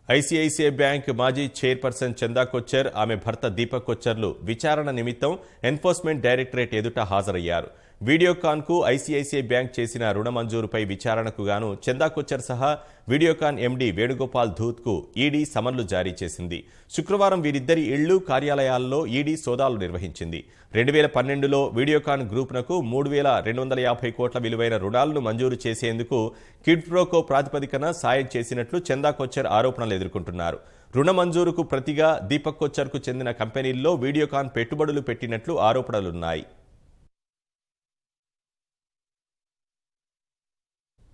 ICICI bank మాజీ chairperson చందా కొచ్చర్ ఆమె భర్త దీపక్ కొచ్చర్లు విచారణ నిమిత్తం ఎన్ఫోర్స్మెంట్ డైరెక్టరేట్ ఎదుట హాజరయ్యారు వీడియోకాన్ కు ఐసీఐసీఐ బ్యాంక్ చేసిన రుణ మంజూరుపై విచారణకు గాను చందా కొచ్చర్ సహా వీడియోకాన్ ఎండీ వేణుగోపాల్ ధూత్ కు ఈడీ సమన్లు జారీ చేసింది శుక్రవారం వీరిద్దరి ఇళ్లు కార్యాలయాల్లో ఈడీ సోదాలు నిర్వహించింది రెండు వేల పన్నెండులో వీడియోకాన్ గ్రూప్నకు మూడు వేల రెండు వందల యాభై కోట్ల విలువైన రుణాలను మంజూరు చేసేందుకు కిడ్ ప్రోకో ప్రాతిపదికన సాయం చేసినట్లు చందా కొచ్చర్ ఆరోపణలు ఎదుర్కొంటున్నారు రుణ మంజూరుకు ప్రతిగా దీపక్ కొచ్చర్కు చెందిన కంపెనీల్లో వీడియోకాన్ పెట్టుబడులు పెట్టినట్లు ఆరోపణలున్నాయి